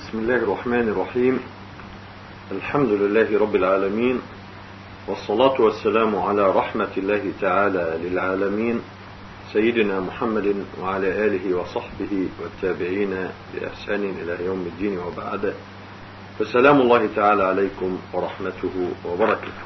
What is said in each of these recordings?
بسم الله الرحمن الرحيم الحمد لله رب العالمين والصلاة والسلام على رحمة الله تعالى للعالمين سيدنا محمد وعلى آله وصحبه والتابعين بإحسان إلى يوم الدين وبعد فسلام الله تعالى عليكم ورحمته وبركاته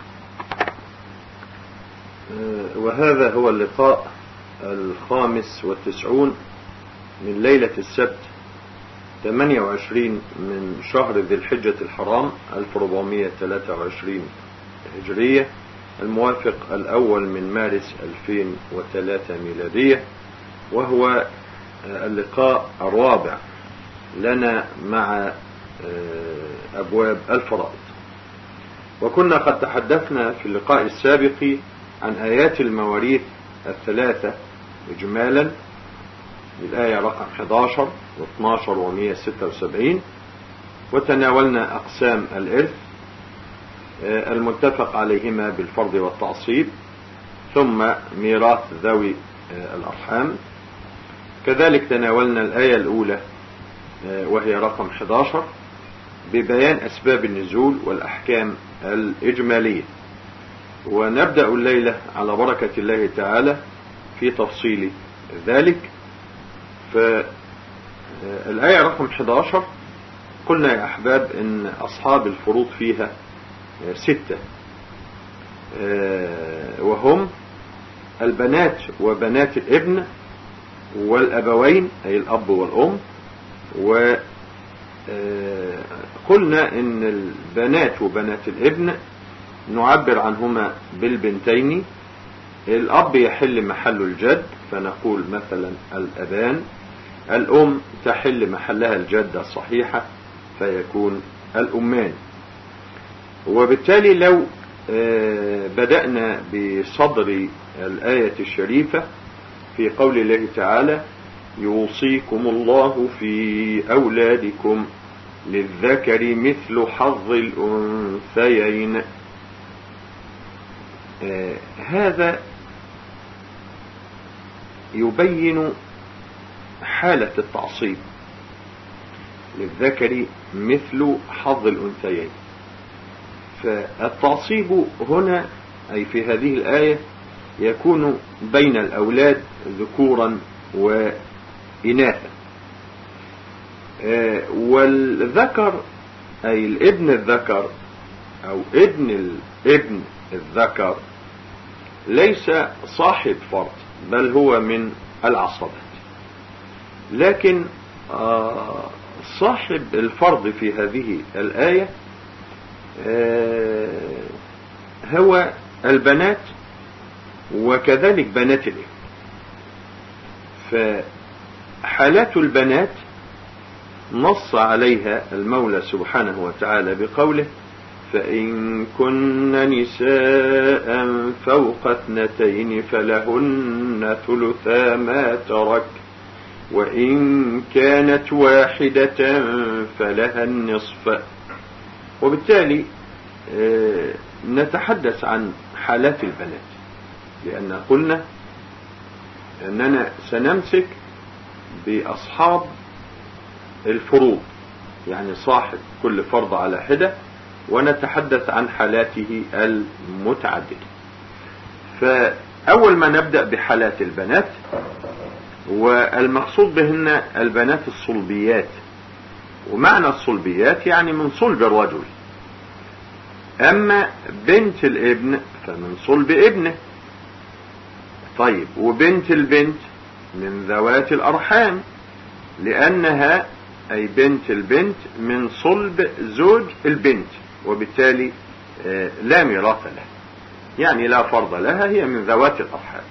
وهذا هو اللقاء الخامس والتسعون من ليلة السبت 28 من شهر ذي الحجة الحرام 1423 هجرية الموافق الأول من مارس 2003 ميلادية وهو اللقاء الرابع لنا مع أبواب الفرائض وكنا قد تحدثنا في اللقاء السابق عن آيات المواريث الثلاثة إجمالا الآية رقم 11 و12 و176 وتناولنا أقسام الإرث المتفق عليهما بالفرض والتعصيب ثم ميراث ذوي الأرحام كذلك تناولنا الآية الأولى وهي رقم 11 ببيان أسباب النزول والأحكام الإجمالية ونبدأ الليلة على بركة الله تعالى في تفصيل ذلك فالآية رقم 11 قلنا يا أحباب أن أصحاب الفروض فيها ستة وهم البنات وبنات الابن والأبوين أي الأب والأم وقلنا أن البنات وبنات الابن نعبر عنهما بالبنتين الأب يحل محل الجد فنقول مثلا الأبان الأم تحل محلها الجدة الصحيحة فيكون الأمان وبالتالي لو بدأنا بصدر الآية الشريفة في قول الله تعالى يوصيكم الله في أولادكم للذكر مثل حظ الأنثيين هذا يبين حالة التعصيب للذكر مثل حظ الأنثيين فالتعصيب هنا أي في هذه الآية يكون بين الأولاد ذكورا وإناثا والذكر أي الابن الذكر أو ابن الابن الذكر ليس صاحب فرض بل هو من العصبات لكن صاحب الفرض في هذه الآية هو البنات وكذلك بنات الابن فحالات البنات نص عليها المولى سبحانه وتعالى بقوله فإن كن نساء فوق اثنتين فلهن ثلثا ما ترك وإن كانت واحدة فلها النصف وبالتالي نتحدث عن حالات البنات لأن قلنا أننا سنمسك بأصحاب الفروض يعني صاحب كل فرض على حدة ونتحدث عن حالاته المتعددة فأول ما نبدأ بحالات البنات والمقصود بهن البنات الصلبيات ومعنى الصلبيات يعني من صلب الرجل أما بنت الابن فمن صلب ابنه طيب وبنت البنت من ذوات الأرحام لأنها أي بنت البنت من صلب زوج البنت وبالتالي لا ميراث لها يعني لا فرض لها هي من ذوات الأرحام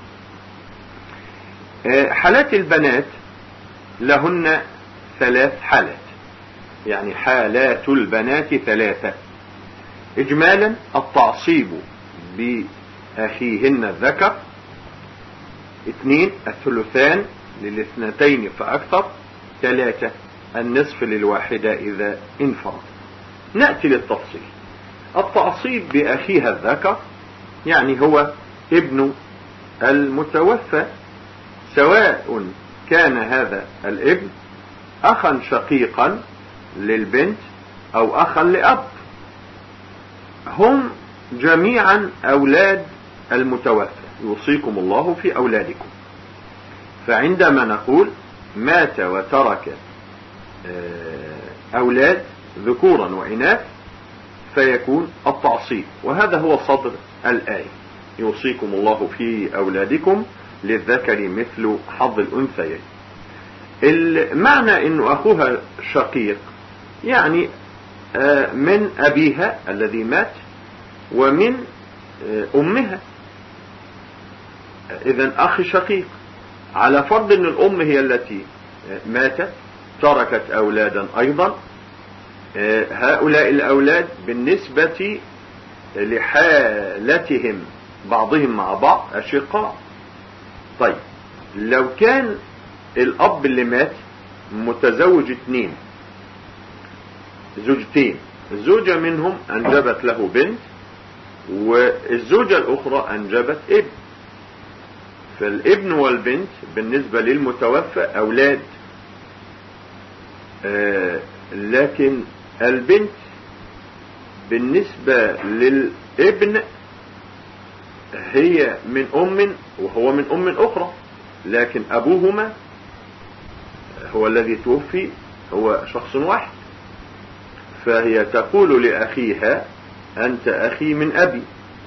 حالات البنات لهن ثلاث حالات يعني حالات البنات ثلاثة إجمالا التعصيب بأخيهن الذكر اثنين الثلثان للاثنتين فأكثر ثلاثة النصف للواحدة إذا انفرد نأتي للتفصيل التعصيب بأخيها الذكر يعني هو ابن المتوفى سواء كان هذا الابن أخا شقيقا للبنت أو أخا لأب هم جميعا أولاد المتوفى يوصيكم الله في أولادكم فعندما نقول مات وترك آه، أولاد ذكورا وإناث فيكون التعصيب وهذا هو صدر الآية يوصيكم الله في أولادكم للذكر مثل حظ الأنثيين المعنى أنه أخوها شقيق يعني آه، من أبيها الذي مات ومن آه، أمها إذا أخ شقيق على فرض أن الأم هي التي آه، ماتت تركت أولادا أيضا هؤلاء الأولاد بالنسبة لحالتهم بعضهم مع بعض أشقاء طيب لو كان الأب اللي مات متزوج اثنين زوجتين زوجة منهم أنجبت له بنت والزوجة الأخرى أنجبت ابن فالابن والبنت بالنسبة للمتوفى أولاد آه لكن البنت بالنسبة للابن هي من أم وهو من أم أخرى لكن أبوهما هو الذي توفي هو شخص واحد فهي تقول لأخيها أنت أخي من أبي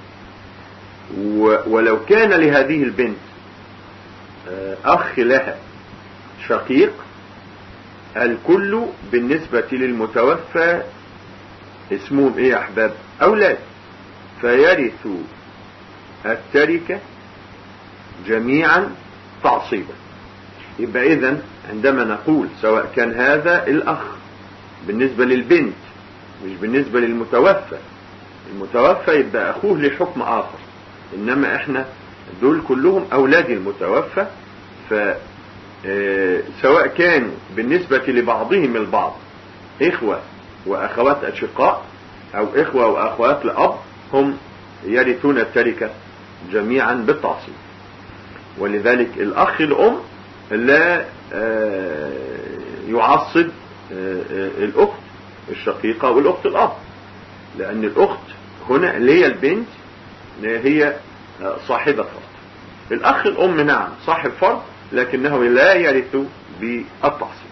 ولو كان لهذه البنت آه، أخ لها شقيق الكل بالنسبة للمتوفى اسمهم ايه يا احباب اولاد فيرث التركة جميعا تعصيبا يبقى اذا عندما نقول سواء كان هذا الاخ بالنسبة للبنت مش بالنسبة للمتوفى المتوفى يبقى اخوه لحكم اخر انما احنا دول كلهم اولاد المتوفى ف آه، سواء كانوا بالنسبة لبعضهم البعض اخوة واخوات اشقاء او اخوة واخوات لاب هم يرثون التركة جميعا بالتعصيب ولذلك الاخ الام لا آه، يعصب آه، الاخت الشقيقة والاخت الاب لان الاخت هنا اللي هي البنت هي صاحبة فرض الاخ الام نعم صاحب فرض لكنه لا يرث بالتعصيب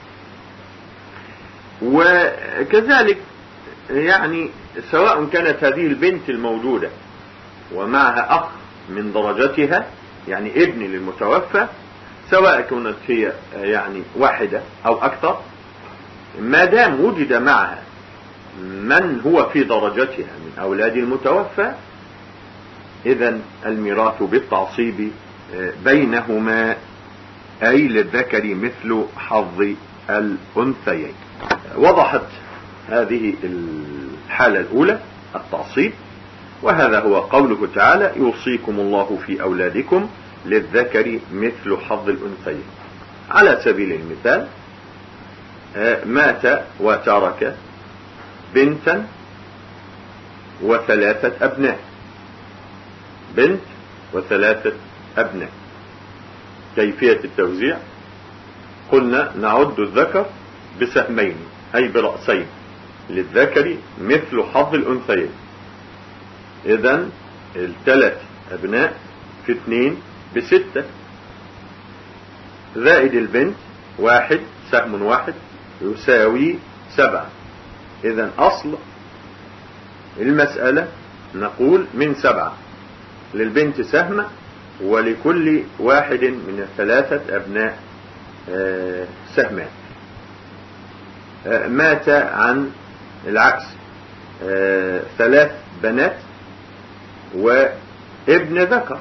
وكذلك يعني سواء كانت هذه البنت الموجودة ومعها أخ من درجتها يعني ابن للمتوفى سواء كانت هي يعني واحدة أو أكثر ما دام وجد معها من هو في درجتها من أولاد المتوفى إذا الميراث بالتعصيب بينهما أي للذكر مثل حظ الأنثيين وضحت هذه الحالة الأولى التعصيب وهذا هو قوله تعالى يوصيكم الله في أولادكم للذكر مثل حظ الأنثيين على سبيل المثال مات وترك بنتا وثلاثة أبناء بنت وثلاثة أبناء كيفية التوزيع قلنا نعد الذكر بسهمين أي برأسين للذكر مثل حظ الأنثيين إذا الثلاث أبناء في اثنين بستة زائد البنت واحد سهم واحد يساوي سبعة إذا أصل المسألة نقول من سبعة للبنت سهم ولكل واحد من الثلاثة أبناء آه، سهمان آه، مات عن العكس آه، ثلاث بنات وابن ذكر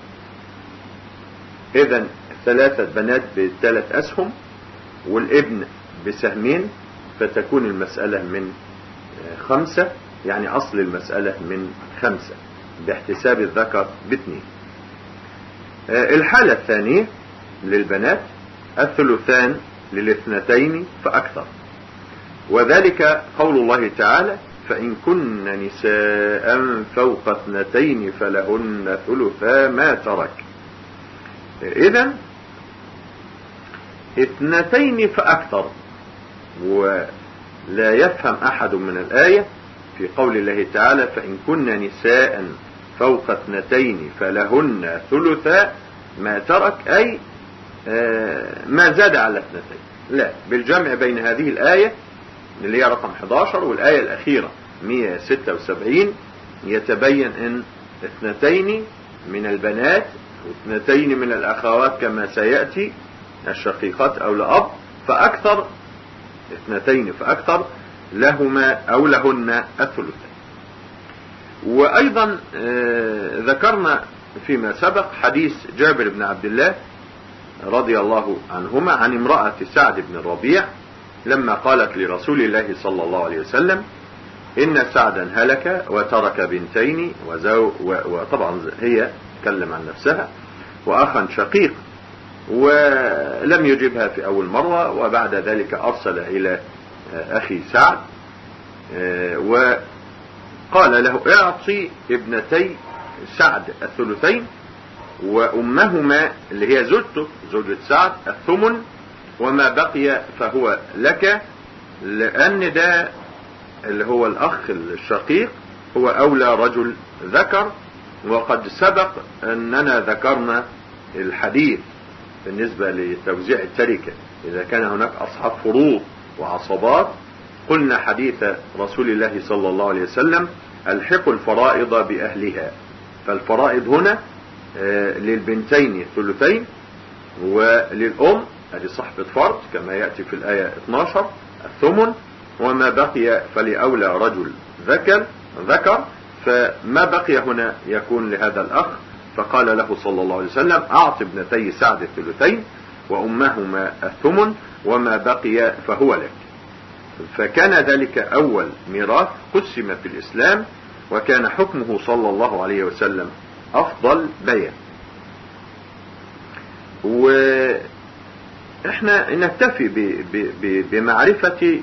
اذا ثلاثة بنات بثلاث اسهم والابن بسهمين فتكون المسألة من خمسة يعني اصل المسألة من خمسة باحتساب الذكر باثنين الحالة الثانية للبنات الثلثان للاثنتين فأكثر وذلك قول الله تعالى فإن كن نساء فوق اثنتين فلهن ثلثا ما ترك إذا اثنتين فأكثر لا يفهم أحد من الآية في قول الله تعالى فإن كن نساء فوق اثنتين فلهن ثلثا ما ترك أي ما زاد على اثنتين لا بالجمع بين هذه الآية اللي هي رقم 11 والآية الأخيرة 176 يتبين أن اثنتين من البنات واثنتين من الأخوات كما سيأتي الشقيقات أو لأب فأكثر اثنتين فأكثر لهما أو لهن الثلثين وأيضا ذكرنا فيما سبق حديث جابر بن عبد الله رضي الله عنهما عن امرأة سعد بن الربيع لما قالت لرسول الله صلى الله عليه وسلم إن سعدا هلك وترك بنتين وزو وطبعا هي تكلم عن نفسها وأخا شقيق ولم يجبها في أول مرة وبعد ذلك أرسل إلى أخي سعد وقال له اعطي ابنتي سعد الثلثين وأمهما اللي هي زوجته زوجة سعد الثمن وما بقي فهو لك لأن ده اللي هو الأخ الشقيق هو أولى رجل ذكر وقد سبق أننا ذكرنا الحديث بالنسبة لتوزيع التركة إذا كان هناك أصحاب فروض وعصبات قلنا حديث رسول الله صلى الله عليه وسلم الحقوا الفرائض بأهلها فالفرائض هنا للبنتين الثلثين وللأم هذه صحبة فرض كما يأتي في الآية 12 الثمن وما بقي فلأولى رجل ذكر ذكر فما بقي هنا يكون لهذا الأخ فقال له صلى الله عليه وسلم أعط ابنتي سعد الثلثين وأمهما الثمن وما بقي فهو لك فكان ذلك أول ميراث قسم في الإسلام وكان حكمه صلى الله عليه وسلم أفضل بيان وإحنا نكتفي بمعرفة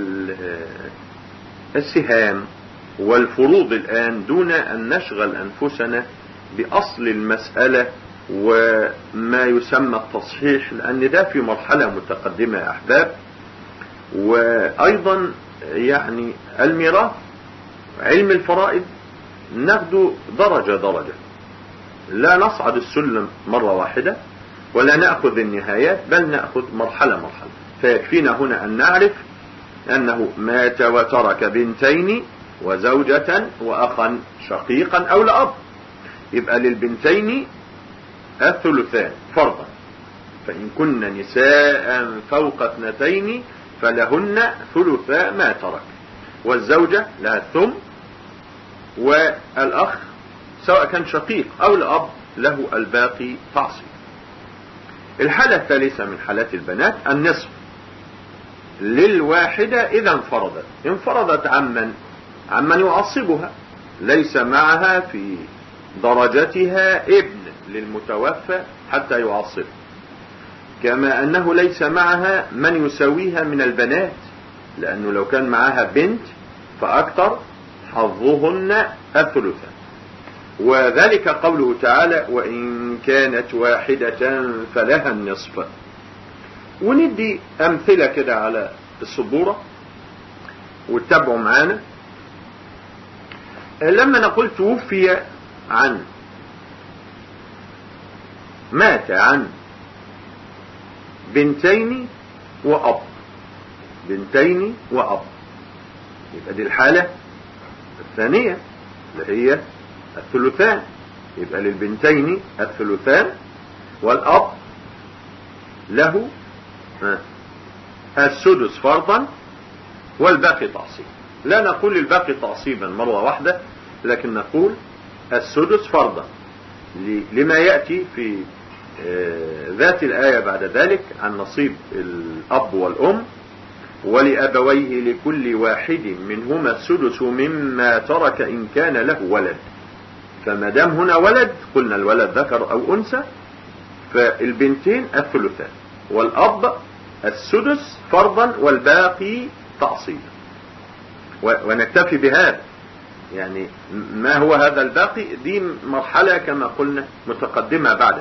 السهام والفروض الآن دون أن نشغل أنفسنا بأصل المسألة وما يسمى التصحيح لأن ده في مرحلة متقدمة يا أحباب وأيضا يعني الميراث علم الفرائض ناخده درجة درجة لا نصعد السلم مرة واحدة ولا نأخذ النهايات بل نأخذ مرحلة مرحلة فيكفينا هنا أن نعرف أنه مات وترك بنتين وزوجة وأخا شقيقا أو لأب يبقى للبنتين الثلثان فرضا فإن كن نساء فوق اثنتين فلهن ثلثا ما ترك والزوجة لها الثم والأخ سواء كان شقيق أو لأب له الباقي تعصيب الحالة الثالثة من حالات البنات النصف للواحدة إذا انفردت انفردت عمن عمن يعصبها ليس معها في درجتها ابن للمتوفى حتى يعصب كما أنه ليس معها من يساويها من البنات لأنه لو كان معها بنت فأكثر حظهن الثلثة وذلك قوله تعالى وإن كانت واحدة فلها النصف وندي أمثلة كده على السبورة واتبعوا معانا لما نقول توفي عن مات عن بنتين وأب بنتين وأب يبقى دي الحالة الثانية اللي هي الثلثان يبقى للبنتين الثلثان والأب له السدس فرضا والباقي تعصيب لا نقول الباقي تعصيبا مرة واحدة لكن نقول السدس فرضا لما يأتي في ذات الآية بعد ذلك عن نصيب الأب والأم ولأبويه لكل واحد منهما السدس مما ترك إن كان له ولد فما دام هنا ولد قلنا الولد ذكر أو أنثى فالبنتين الثلثان والأب السدس فرضا والباقي تعصيبا ونكتفي بهذا يعني ما هو هذا الباقي دي مرحلة كما قلنا متقدمة بعد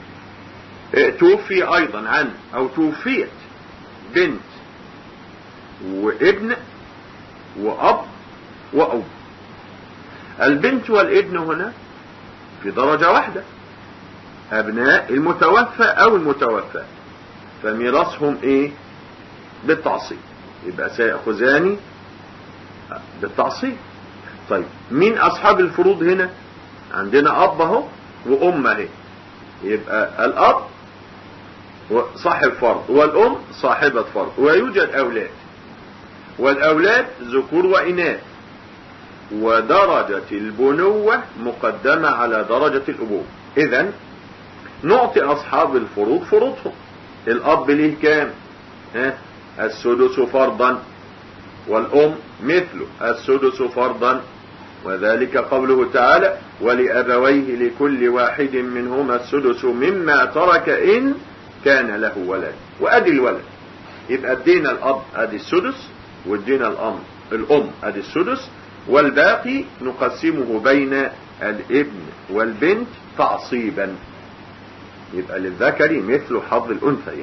توفي أيضا عن أو توفيت بنت وابن وأب وأم البنت والابن هنا في درجة واحدة أبناء المتوفى أو المتوفى فميراثهم إيه بالتعصيب يبقى سيأخذان بالتعصيب طيب مين أصحاب الفروض هنا عندنا أب أهو وأم أهي يبقى الأب صاحب فرض والأم صاحبة فرض ويوجد أولاد والأولاد ذكور وإناث ودرجة البنوة مقدمة على درجة الأبوة إذا نعطي أصحاب الفروض فروضهم الأب ليه كام ها السدس فرضا والأم مثله السدس فرضا وذلك قوله تعالى ولأبويه لكل واحد منهما السدس مما ترك إن كان له ولد وأدي الولد يبقى ادينا الأب أدي السدس وادينا الأم الأم أدي السدس والباقي نقسمه بين الابن والبنت تعصيبا يبقى للذكر مثل حظ الأنثيين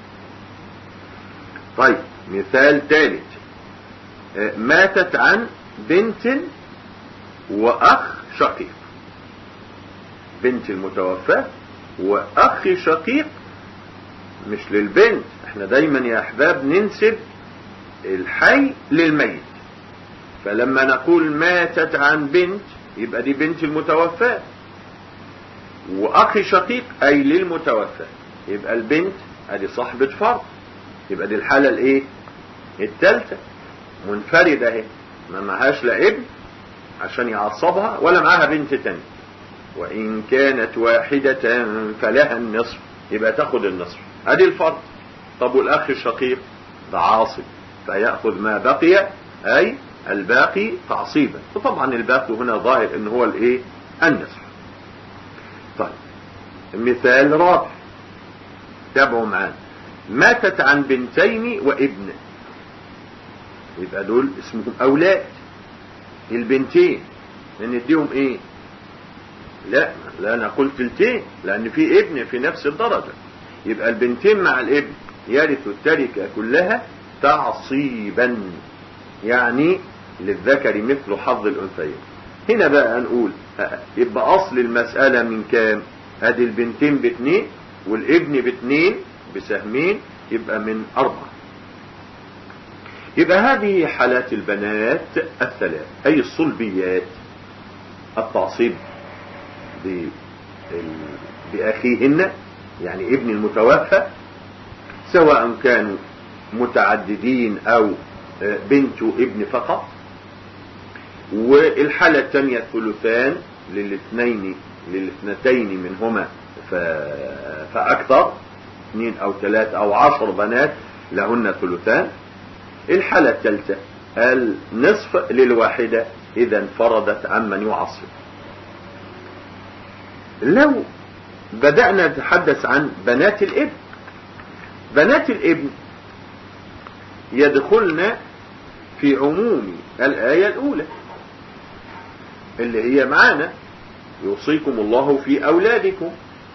طيب مثال ثالث ماتت عن بنت وأخ شقيق بنت المتوفى وأخ شقيق مش للبنت احنا دايما يا أحباب ننسب الحي للميت فلما نقول ماتت عن بنت يبقى دي بنت المتوفى واخي شقيق اي للمتوفى يبقى البنت ادي صاحبة فرض يبقى دي الحالة الايه التالتة منفردة اهي ما معهاش لا ابن عشان يعصبها ولا معاها بنت تانية وان كانت واحدة فلها النصف يبقى تاخد النصف ادي الفرض طب والاخ الشقيق ده عاصب فيأخذ ما بقي اي الباقي تعصيبا وطبعا الباقي هنا ظاهر ان هو الايه النصف طيب مثال رابع تابعوا معانا ماتت عن بنتين وابن يبقى دول اسمهم اولاد البنتين نديهم ايه لا لا انا قلت تلتين لان في ابن في نفس الدرجة يبقى البنتين مع الابن يرثوا التركة كلها تعصيبا يعني للذكر مثل حظ الأنثيين هنا بقى نقول يبقى أصل المسألة من كام ادي البنتين باثنين والابن باثنين بسهمين يبقى من أربعة يبقى هذه حالات البنات الثلاث أي الصلبيات التعصيب بأخيهن يعني ابن المتوفى سواء كانوا متعددين أو بنت ابن فقط والحالة الثانية الثلثان للاثنين للاثنتين منهما فأكثر اثنين أو ثلاث أو عشر بنات لهن ثلثان الحالة الثالثة النصف للواحدة إذا انفردت عمن يعصب لو بدأنا نتحدث عن بنات الابن بنات الابن يدخلن في عموم الآية الأولى اللي هي معانا يوصيكم الله في أولادكم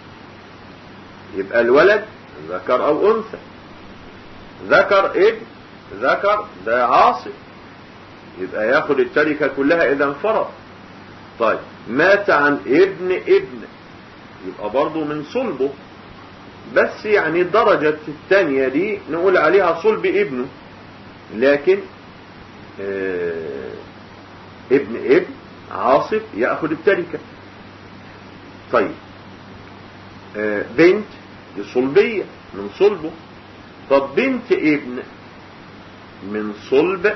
يبقى الولد ذكر أو أنثى ذكر ابن ذكر ده عاصب يبقى ياخد التركة كلها إذا انفرد طيب مات عن ابن ابن يبقى برضه من صلبه بس يعني الدرجة الثانية دي نقول عليها صلب ابنه لكن اه ابن ابن عاصف يأخذ التركة طيب اه بنت دي صلبية من صلبه طب بنت ابن من صلب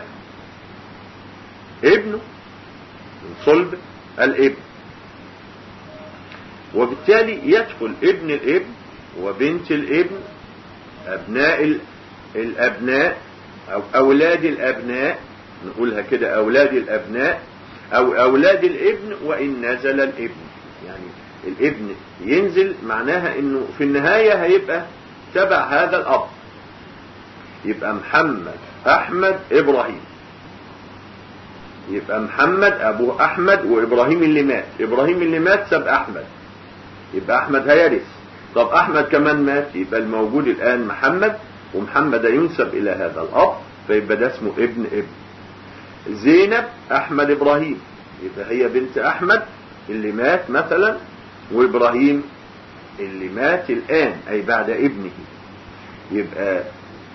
ابنه من صلب الابن وبالتالي يدخل ابن الابن وبنت الابن ابناء الابناء او اولاد الابناء نقولها كده اولاد الابناء او اولاد الابن وان نزل الابن يعني الابن ينزل معناها انه في النهاية هيبقى تبع هذا الاب يبقى محمد احمد ابراهيم يبقى محمد ابوه احمد وابراهيم اللي مات ابراهيم اللي مات ساب احمد يبقى احمد هيرث طب احمد كمان مات يبقى الموجود الان محمد ومحمد ينسب الى هذا الاب فيبقى ده اسمه ابن ابن زينب احمد ابراهيم يبقى هي بنت احمد اللي مات مثلا وابراهيم اللي مات الان اي بعد ابنه يبقى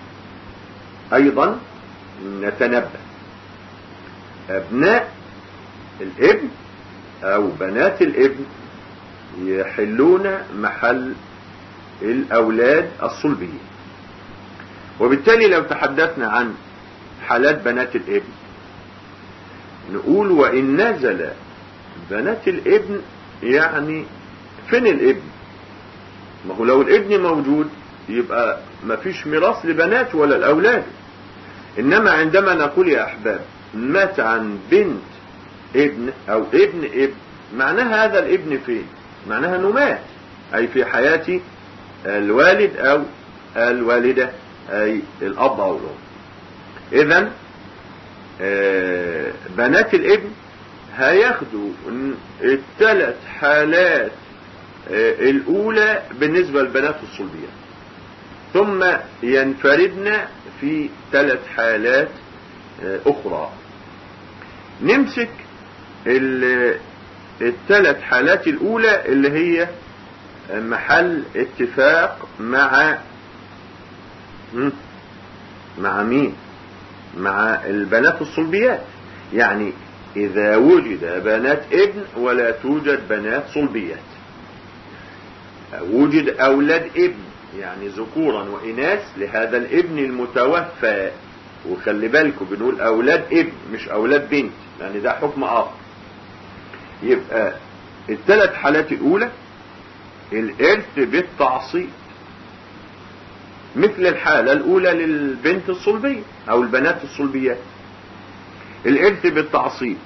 ايضا نتنبه ابناء الابن او بنات الابن يحلون محل الاولاد الصلبيين وبالتالي لو تحدثنا عن حالات بنات الابن نقول وإن نزل بنات الابن يعني فين الابن ما هو لو الابن موجود يبقى ما فيش ميراث لبنات ولا الأولاد إنما عندما نقول يا أحباب مات عن بنت ابن أو ابن ابن معناها هذا الابن فين معناها أنه مات أي في حياة الوالد أو الوالدة أي الأب أو الأم إذا بنات الابن هياخدوا الثلاث حالات الأولى بالنسبة للبنات الصلبيات ثم ينفردن في ثلاث حالات أخرى نمسك الثلاث حالات الأولى اللي هي محل اتفاق مع مع مين مع البنات الصلبيات يعني إذا وجد بنات ابن ولا توجد بنات صلبيات وجد أولاد ابن يعني ذكورا وإناث لهذا الابن المتوفى وخلي بالكم بنقول أولاد ابن مش أولاد بنت لأن يعني ده حكم آخر يبقى الثلاث حالات الأولى الإرث بالتعصيب مثل الحالة الأولى للبنت الصلبية أو البنات الصلبيات الإرث بالتعصيب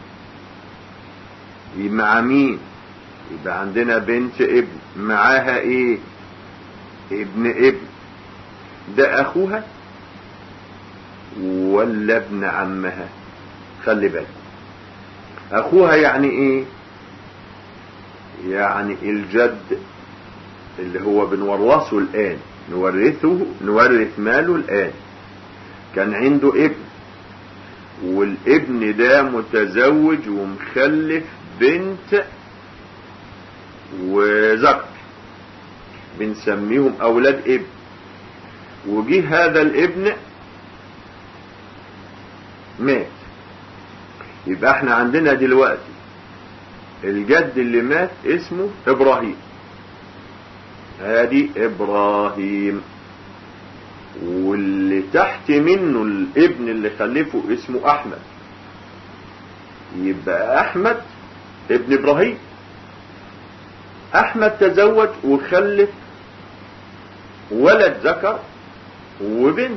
مع مين يبقى عندنا بنت ابن معاها ايه ابن ابن ده اخوها ولا ابن عمها خلي بالك اخوها يعني ايه يعني الجد اللي هو بنورثه الان نورثه نورث ماله الآن كان عنده ابن والابن ده متزوج ومخلف بنت وذكر بنسميهم أولاد ابن وجه هذا الابن مات يبقى احنا عندنا دلوقتي الجد اللي مات اسمه ابراهيم ادي ابراهيم واللي تحت منه الابن اللي خلفه اسمه احمد يبقى احمد ابن ابراهيم احمد تزوج وخلف ولد ذكر وبنت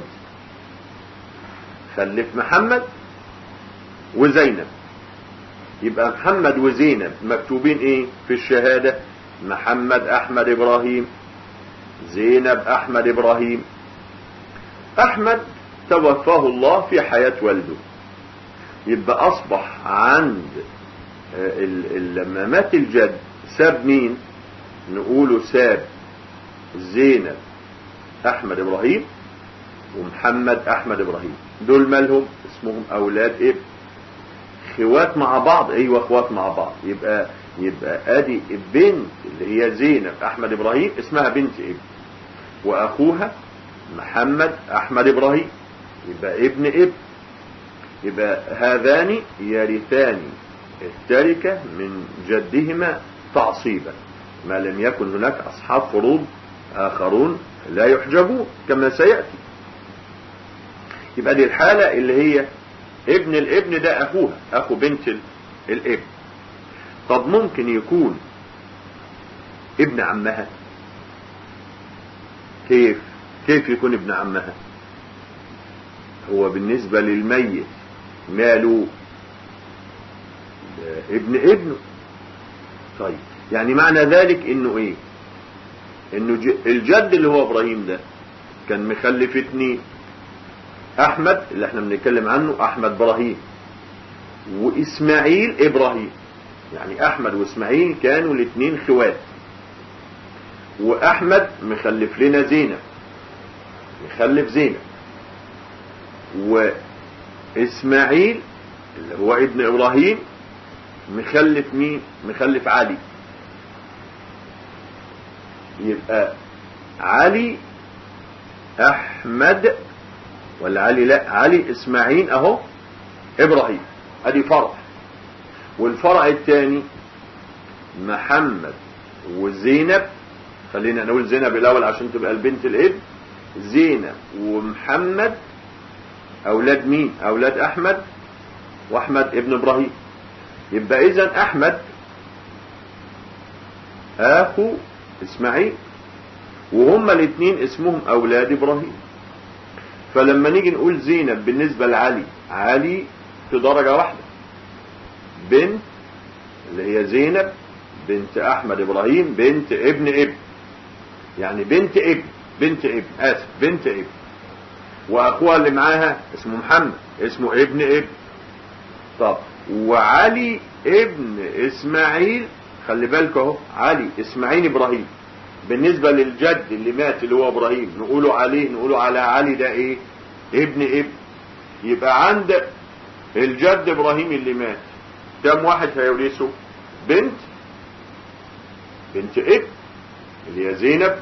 خلف محمد وزينب يبقى محمد وزينب مكتوبين ايه في الشهاده محمد احمد ابراهيم زينب احمد ابراهيم احمد توفاه الله في حياة والده يبقى اصبح عند لما مات الجد ساب مين نقوله ساب زينب احمد ابراهيم ومحمد احمد ابراهيم دول مالهم اسمهم اولاد ابن خوات مع بعض ايوه اخوات مع بعض يبقى يبقى ادي البنت اللي هي زينب احمد ابراهيم اسمها بنت ابن واخوها محمد احمد ابراهيم يبقى ابن ابن يبقى هذان يرثان التركة من جدهما تعصيبا ما لم يكن هناك اصحاب فروض اخرون لا يحجبون كما سيأتي يبقى دي الحالة اللي هي ابن الابن ده اخوها اخو بنت الابن طب ممكن يكون ابن عمها كيف كيف يكون ابن عمها هو بالنسبة للميت ماله ابن ابنه طيب يعني معنى ذلك انه ايه انه الجد اللي هو ابراهيم ده كان مخلف اتنين احمد اللي احنا بنتكلم عنه احمد ابراهيم واسماعيل ابراهيم يعني احمد واسماعيل كانوا الاثنين خوات واحمد مخلف لنا زينب مخلف زينب وإسماعيل اللي هو ابن إبراهيم مخلف مين مخلف علي يبقى علي أحمد ولا علي لا علي إسماعيل أهو إبراهيم أدي فرع والفرع الثاني محمد وزينب خلينا نقول زينب الأول عشان تبقى البنت الابن زينب ومحمد أولاد مين أولاد أحمد وأحمد ابن إبراهيم يبقى إذا أحمد أخو إسماعيل وهما الاثنين اسمهم أولاد إبراهيم فلما نيجي نقول زينب بالنسبة لعلي علي في درجة واحدة بنت اللي هي زينب بنت أحمد إبراهيم بنت ابن ابن يعني بنت ابن بنت ابن آسف بنت ابن وأخوها اللي معاها اسمه محمد اسمه ابن ابن طب وعلي ابن إسماعيل خلي بالك اهو علي إسماعيل إبراهيم بالنسبة للجد اللي مات اللي هو إبراهيم نقوله عليه نقوله على علي ده إيه ابن ابن يبقى عند الجد إبراهيم اللي مات كم واحد هيورثه بنت بنت ابن اللي هي زينب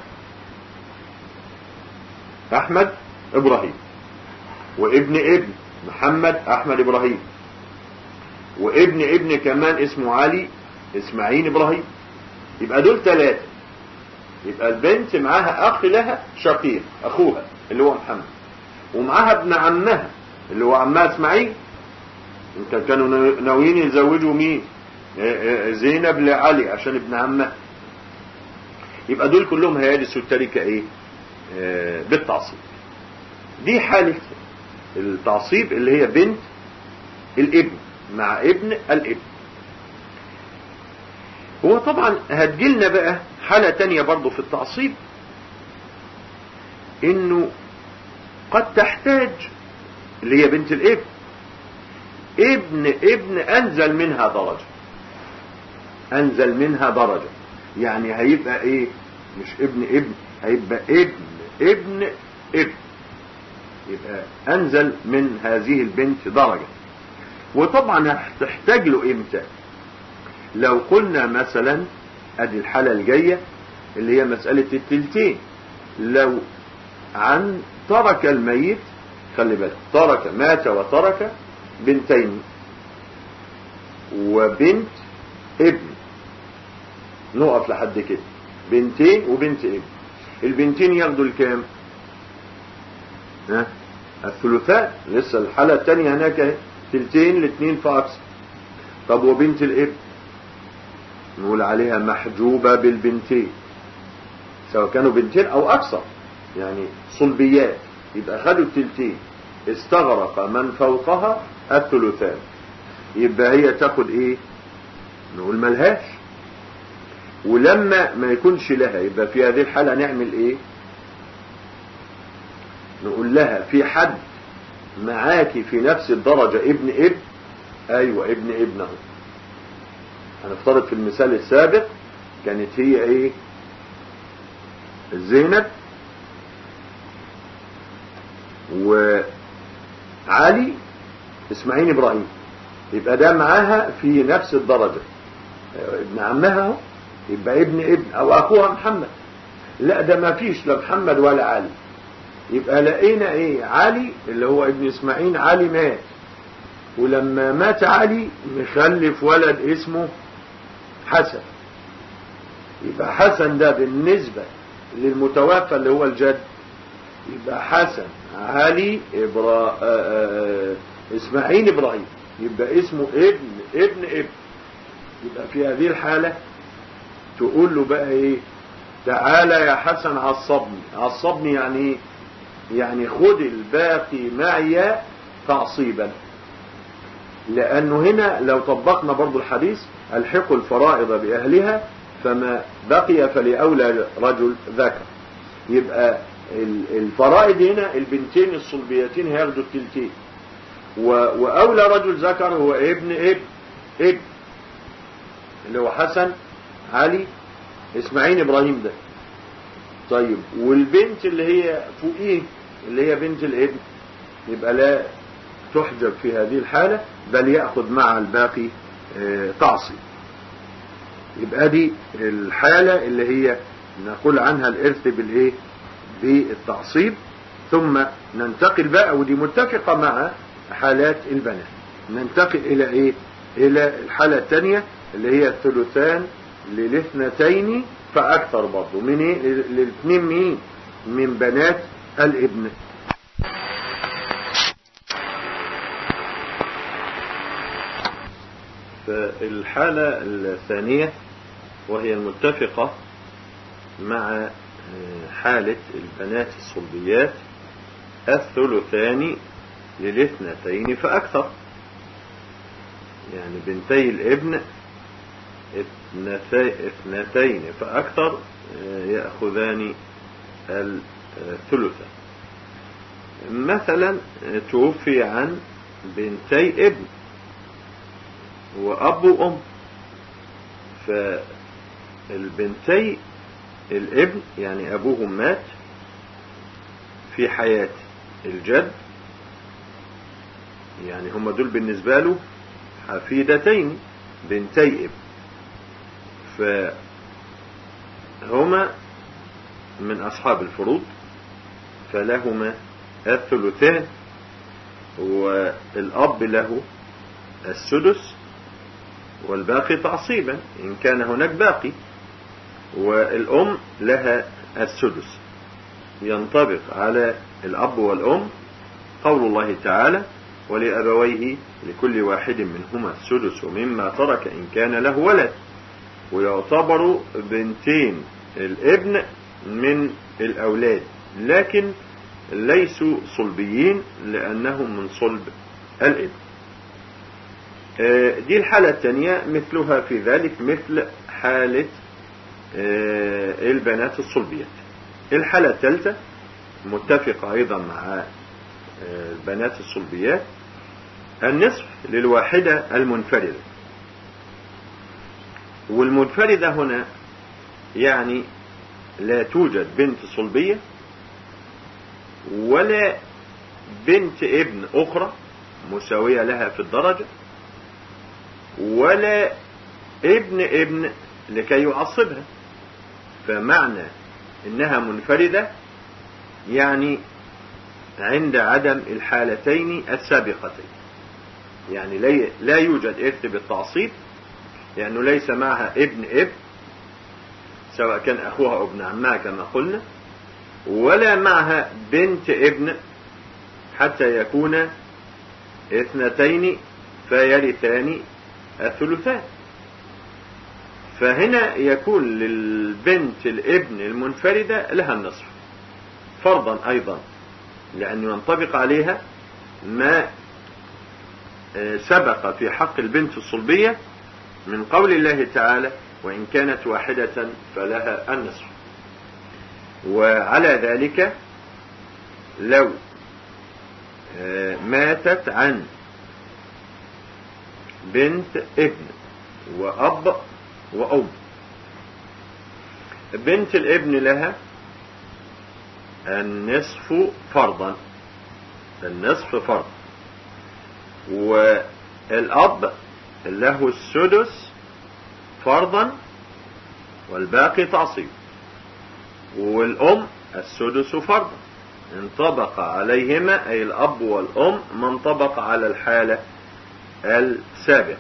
أحمد إبراهيم وابن ابن محمد أحمد إبراهيم وابن ابن كمان اسمه علي إسماعيل إبراهيم يبقى دول ثلاثة يبقى البنت معاها أخ لها شقيق أخوها اللي هو محمد ومعاها ابن عمها اللي هو عمها إسماعيل انت كانوا ناويين يزوجوا مين زينب لعلي عشان ابن عمها يبقى دول كلهم هيرثوا التركة ايه آه بالتعصيب دي حالة التعصيب اللي هي بنت الابن مع ابن الابن هو طبعا هتجيلنا بقى حالة تانية برضو في التعصيب انه قد تحتاج اللي هي بنت الابن ابن ابن انزل منها درجة انزل منها درجة يعني هيبقى ايه مش ابن ابن هيبقى ابن ابن ابن يبقى انزل من هذه البنت درجة وطبعا هتحتاج له امتى لو قلنا مثلا ادي الحالة الجاية اللي هي مسألة التلتين لو عن ترك الميت خلي بالك ترك مات وترك بنتين وبنت ابن نقف لحد كده بنتين وبنت ابن البنتين ياخدوا الكام ها الثلثاء لسه الحالة الثانية هناك اهي تلتين الاثنين فاكثر طب وبنت الابن نقول عليها محجوبة بالبنتين سواء كانوا بنتين او اكثر يعني صلبيات يبقى خدوا التلتين استغرق من فوقها الثلثان يبقى هي تاخد ايه نقول ملهاش ولما ما يكونش لها يبقى في هذه الحالة نعمل ايه نقول لها في حد معاكي في نفس الدرجة ابن ابن ايوه ابن ابنه هنفترض في المثال السابق كانت هي ايه زينب وعلي اسماعيل ابراهيم يبقى ده معاها في نفس الدرجة ابن عمها اهو يبقى ابن ابن او اخوها محمد لا ده ما فيش لا محمد ولا علي يبقى لقينا ايه علي اللي هو ابن اسماعيل علي مات ولما مات علي مخلف ولد اسمه حسن يبقى حسن ده بالنسبة للمتوفى اللي هو الجد يبقى حسن علي إبرا... آآ آآ اسماعيل ابراهيم يبقى اسمه ابن ابن ابن يبقى في هذه الحالة تقول له بقى ايه تعالى يا حسن عصبني عصبني يعني ايه يعني خد الباقي معي تعصيبا لانه هنا لو طبقنا برضو الحديث الحقوا الفرائض باهلها فما بقي فلأولى رجل ذكر يبقى الفرائض هنا البنتين الصلبيتين هياخدوا التلتين واولى رجل ذكر هو ابن ابن ابن اللي هو حسن علي اسماعيل ابراهيم ده طيب والبنت اللي هي فوقيه اللي هي بنت الابن يبقى لا تحجب في هذه الحالة بل يأخذ مع الباقي تعصيب يبقى دي الحالة اللي هي نقول عنها الإرث بالإيه بالتعصيب ثم ننتقل بقى ودي متفقة مع حالات البنات ننتقل إلى إيه إلى الحالة الثانية اللي هي الثلثان للاثنتين فأكثر برضه من إيه للاثنين مين من بنات الابن فالحالة الثانية وهي المتفقة مع حالة البنات الصلبيات الثلثان للاثنتين فأكثر يعني بنتي الابن اثنتين فأكثر يأخذان الثلثة مثلا توفي عن بنتي ابن وأب وأم فالبنتي الابن يعني أبوهم مات في حياة الجد يعني هم دول بالنسبة له حفيدتين بنتي ابن فهما من أصحاب الفروض فلهما الثلثان والأب له السدس والباقي تعصيبا إن كان هناك باقي والأم لها السدس ينطبق على الأب والأم قول الله تعالى ولأبويه لكل واحد منهما السدس مما ترك إن كان له ولد ويعتبر بنتين الابن من الأولاد لكن ليسوا صلبيين لأنهم من صلب الابن دي الحالة الثانية مثلها في ذلك مثل حالة البنات الصلبيات الحالة الثالثة متفقة أيضا مع البنات الصلبيات النصف للواحدة المنفردة والمنفردة هنا يعني لا توجد بنت صلبية ولا بنت ابن أخرى مساوية لها في الدرجة ولا ابن ابن لكي يعصبها فمعنى انها منفردة يعني عند عدم الحالتين السابقتين يعني لا يوجد إرث بالتعصيب لأنه ليس معها ابن ابن سواء كان أخوها أو ابن عمها كما قلنا ولا معها بنت ابن حتى يكون اثنتين فيرثان الثلثان فهنا يكون للبنت الابن المنفردة لها النصف فرضا أيضا لأنه ينطبق عليها ما سبق في حق البنت الصلبية من قول الله تعالى وإن كانت واحدة فلها النصف وعلى ذلك لو ماتت عن بنت ابن وأب وأم بنت الابن لها النصف فرضا النصف فرض والأب له السدس فرضا والباقي تعصيب والأم السدس فرضا انطبق عليهما أي الأب والأم ما انطبق على الحالة السابقة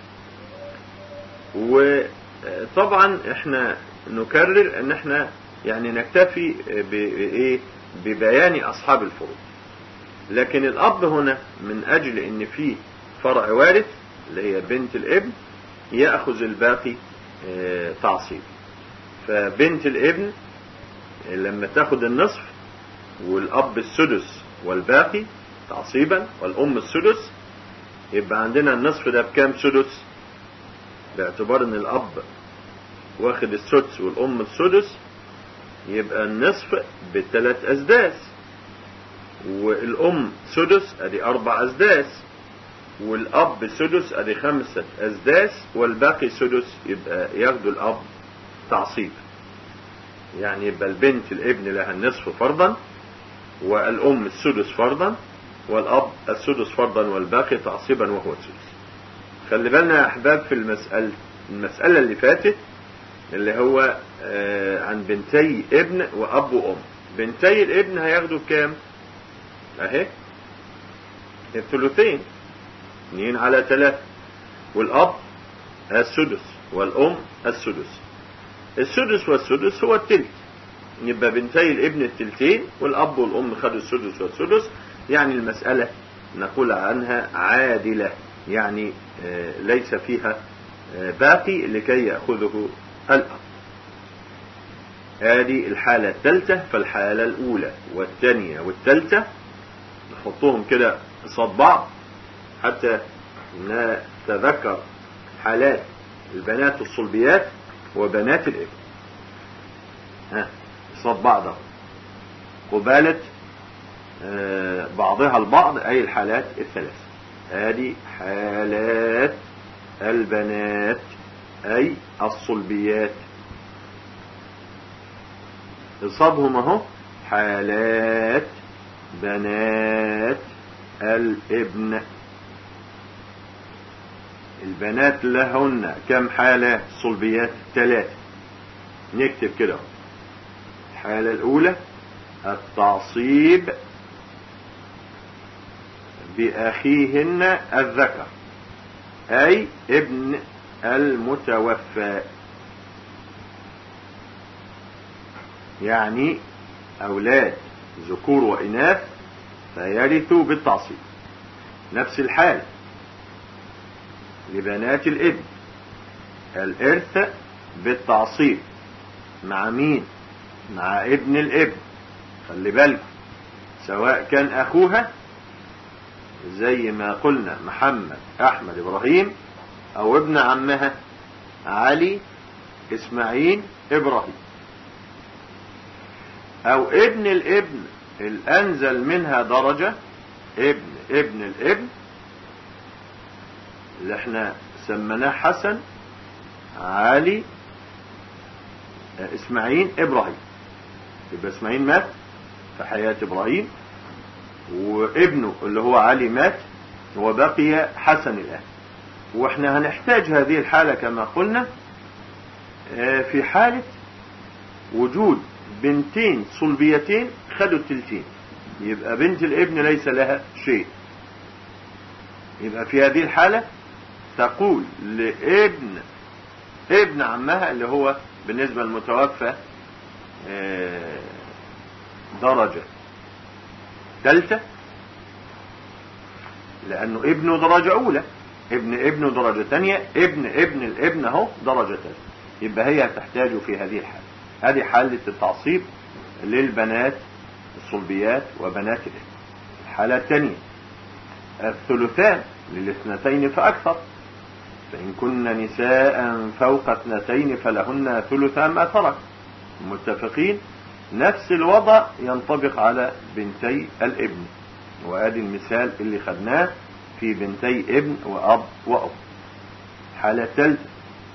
وطبعا احنا نكرر ان احنا يعني نكتفي بايه ببيان اصحاب الفروض لكن الاب هنا من اجل ان في فرع وارث اللي هي بنت الابن ياخذ الباقي تعصيب فبنت الابن لما تاخد النصف والاب السدس والباقي تعصيبا والام السدس يبقى عندنا النصف ده بكام سدس باعتبار ان الاب واخد السدس والام السدس يبقى النصف بثلاث اسداس والام سدس ادي اربع اسداس والاب سدس ادي خمسة اسداس والباقي سدس يبقى ياخدوا الاب تعصيب يعني يبقى البنت الابن لها النصف فرضا والام السدس فرضا والأب السدس فرضا والباقي تعصيبا وهو السدس خلي بالنا يا أحباب في المسألة المسألة اللي فاتت اللي هو آه عن بنتي ابن وأب وأم بنتي الابن هياخدوا كام أهي الثلثين اثنين على ثلاثة والأب السدس والأم السدس السدس والسدس هو التلت يبقى بنتي الابن التلتين والأب والأم خدوا السدس والسدس يعني المسألة نقول عنها عادلة يعني ليس فيها باقي لكي يأخذه الأب هذه الحالة الثالثة فالحالة الأولى والثانية والثالثة نحطهم كده قصاد بعض حتى نتذكر حالات البنات الصلبيات وبنات الابن ها قصاد بعض قبالة بعضها البعض أي الحالات الثلاث هذه حالات البنات أي الصلبيات قصادهم اهو حالات بنات الابن البنات لهن كم حالة صلبيات ثلاثة نكتب كده الحالة الأولى التعصيب بأخيهن الذكر أي ابن المتوفى يعني أولاد ذكور وإناث فيرثوا بالتعصيب نفس الحال لبنات الابن الإرث بالتعصيب مع مين مع ابن الابن خلي بالكم سواء كان أخوها زي ما قلنا محمد أحمد إبراهيم أو ابن عمها علي إسماعيل إبراهيم أو ابن الابن الأنزل منها درجة ابن ابن الابن اللي احنا سميناه حسن علي إسماعيل إبراهيم يبقى إسماعيل مات في حياة إبراهيم وابنه اللي هو علي مات وبقي حسن الآن واحنا هنحتاج هذه الحالة كما قلنا في حالة وجود بنتين صلبيتين خدوا التلتين يبقى بنت الابن ليس لها شيء يبقى في هذه الحالة تقول لابن ابن عمها اللي هو بالنسبة للمتوفى درجة ثالثة لأنه ابنه درجة أولى ابن ابنه درجة ثانية ابن ابن الابن اهو درجة ثالثة يبقى هي تحتاج في هذه الحالة هذه حالة التعصيب للبنات الصلبيات وبنات الابن الحالة الثانية الثلثان للاثنتين فأكثر فإن كن نساء فوق اثنتين فلهن ثلثا ما ترك متفقين نفس الوضع ينطبق على بنتي الابن وادي المثال اللي خدناه في بنتي ابن واب واب حالة ثالثة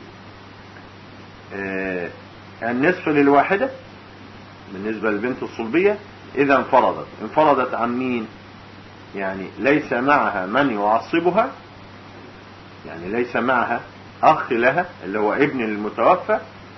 آه النصف للواحدة بالنسبة للبنت الصلبية إذا انفرضت انفرضت عن مين يعني ليس معها من يعصبها يعني ليس معها أخ لها اللي هو ابن المتوفى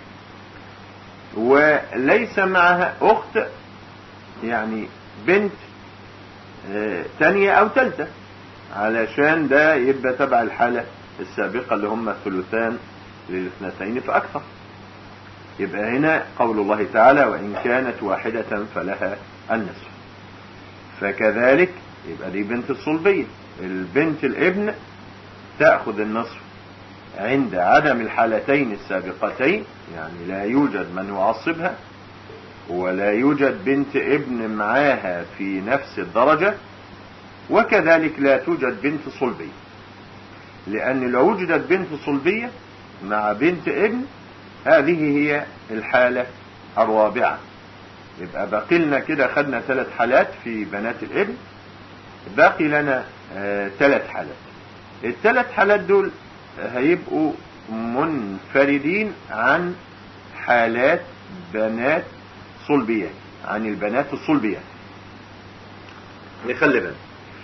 وليس معها أخت يعني بنت اه تانية أو تالتة علشان ده يبقى تبع الحالة السابقة اللي هم الثلثان للاثنتين فأكثر يبقى هنا قول الله تعالى وإن كانت واحدة فلها النصف فكذلك يبقى دي بنت الصلبية البنت الابن تأخذ النصف عند عدم الحالتين السابقتين يعني لا يوجد من يعصبها ولا يوجد بنت ابن معاها في نفس الدرجة وكذلك لا توجد بنت صلبية لأن لو وجدت بنت صلبية مع بنت ابن هذه هي الحالة الرابعة يبقى باقي لنا كده خدنا ثلاث حالات في بنات الابن باقي لنا آه ثلاث حالات الثلاث حالات دول هيبقوا منفردين عن حالات بنات صلبيات عن البنات الصلبيات نخلي بالنا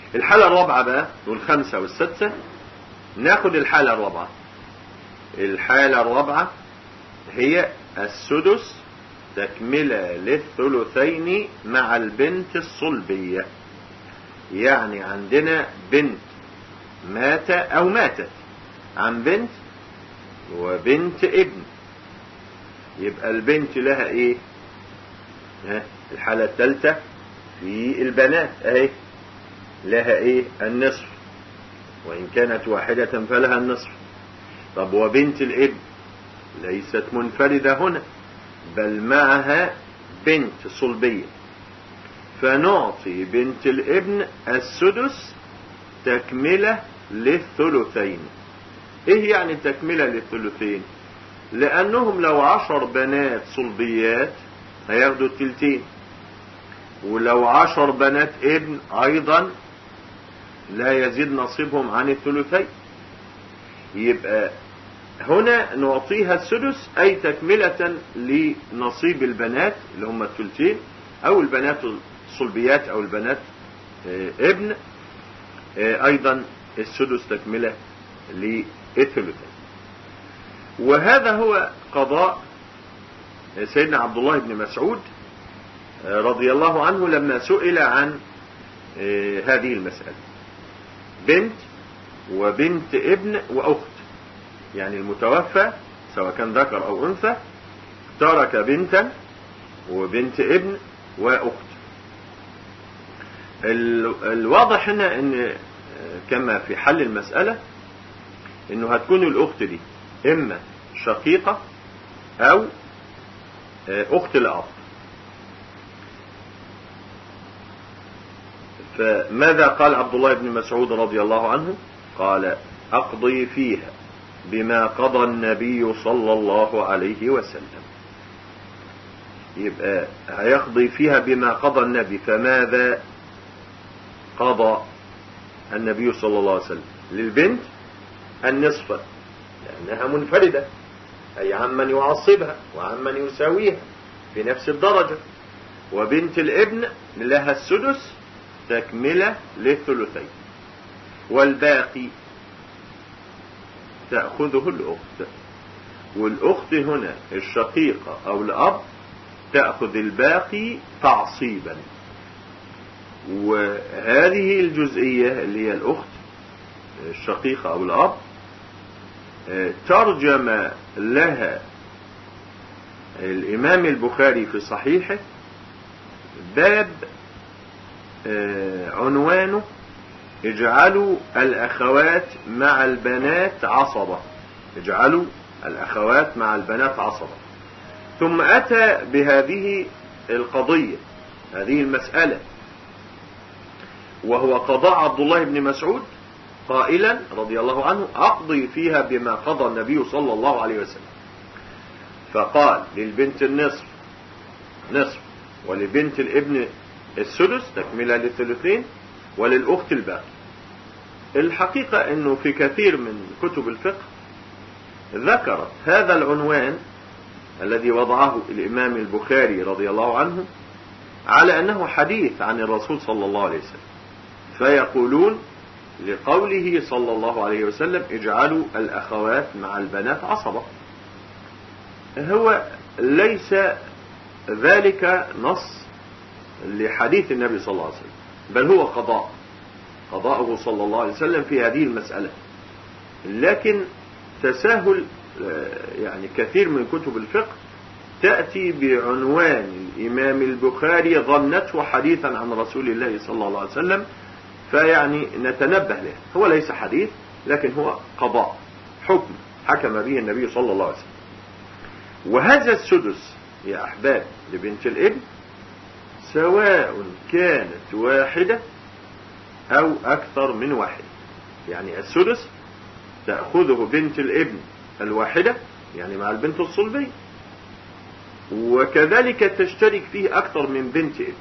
الحالة الرابعة بقى والخامسة والسادسة ناخد الحالة الرابعة الحالة الرابعة هي السدس تكملة للثلثين مع البنت الصلبية يعني عندنا بنت مات أو ماتت عن بنت وبنت ابن يبقى البنت لها ايه ها الحالة الثالثة في البنات اهي لها ايه النصف وان كانت واحدة فلها النصف طب وبنت الابن ليست منفردة هنا بل معها بنت صلبية فنعطي بنت الابن السدس تكملة للثلثين ايه يعني تكملة للثلثين لانهم لو عشر بنات صلبيات هياخدوا التلتين ولو عشر بنات ابن ايضا لا يزيد نصيبهم عن الثلثين يبقى هنا نعطيها السدس أي تكملة لنصيب البنات اللي هم الثلثين أو البنات الصلبيات أو البنات ابن أيضا السدس تكملة للثلثين وهذا هو قضاء سيدنا عبد الله بن مسعود رضي الله عنه لما سئل عن هذه المسألة بنت وبنت ابن وأخت يعني المتوفى سواء كان ذكر أو أنثى ترك بنتا وبنت ابن وأخت الواضح هنا ان كما في حل المسألة انه هتكون الاخت دي اما شقيقة او اخت الاب فماذا قال عبد الله بن مسعود رضي الله عنه قال اقضي فيها بما قضى النبي صلى الله عليه وسلم يبقى هيقضي فيها بما قضى النبي فماذا قضى النبي صلى الله عليه وسلم للبنت النصف لأنها منفردة أي عمن يعصبها وعمن يساويها في نفس الدرجة وبنت الابن لها السدس تكملة للثلثين والباقي تأخذه الأخت والأخت هنا الشقيقة أو الأب تأخذ الباقي تعصيبا وهذه الجزئية اللي هي الأخت الشقيقة أو الأب ترجم لها الإمام البخاري في صحيحه باب عنوانه اجعلوا الأخوات مع البنات عصبة اجعلوا الأخوات مع البنات عصبة ثم أتى بهذه القضية هذه المسألة وهو قضاء عبد الله بن مسعود قائلا رضي الله عنه أقضي فيها بما قضى النبي صلى الله عليه وسلم فقال للبنت النصف نصف ولبنت الابن السدس تكملة للثلثين وللأخت الباقي الحقيقة أنه في كثير من كتب الفقه ذكرت هذا العنوان الذي وضعه الإمام البخاري رضي الله عنه على أنه حديث عن الرسول صلى الله عليه وسلم فيقولون لقوله صلى الله عليه وسلم اجعلوا الأخوات مع البنات عصبة هو ليس ذلك نص لحديث النبي صلى الله عليه وسلم بل هو قضاء قضاءه صلى الله عليه وسلم في هذه المسألة لكن تساهل يعني كثير من كتب الفقه تأتي بعنوان الإمام البخاري ظنته حديثا عن رسول الله صلى الله عليه وسلم فيعني نتنبه له هو ليس حديث لكن هو قضاء حكم حكم به النبي صلى الله عليه وسلم وهذا السدس يا أحباب لبنت الابن سواء كانت واحدة أو أكثر من واحد يعني السدس تأخذه بنت الابن الواحدة يعني مع البنت الصلبية وكذلك تشترك فيه أكثر من بنت ابن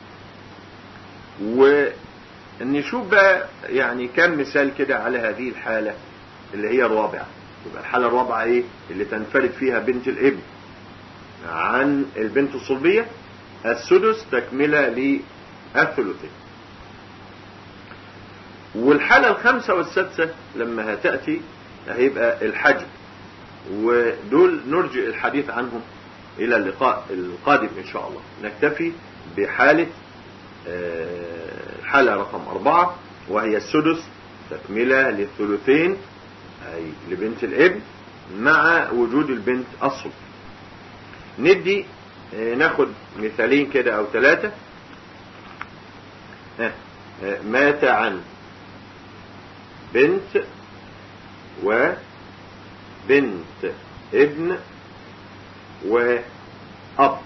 ونشوف بقى يعني كم مثال كده على هذه الحالة اللي هي الرابعة يبقى الحالة الرابعة ايه اللي تنفرد فيها بنت الابن عن البنت الصلبية السدس تكملة للثلثين والحالة الخامسة والسادسة لما هتأتي هيبقى الحجب ودول نرجئ الحديث عنهم إلى اللقاء القادم إن شاء الله نكتفي بحالة الحالة رقم أربعة وهي السدس تكملة للثلثين أي لبنت الابن مع وجود البنت الصلب ندي ناخد مثالين كده أو ثلاثة مات عن بنت وبنت ابن وأب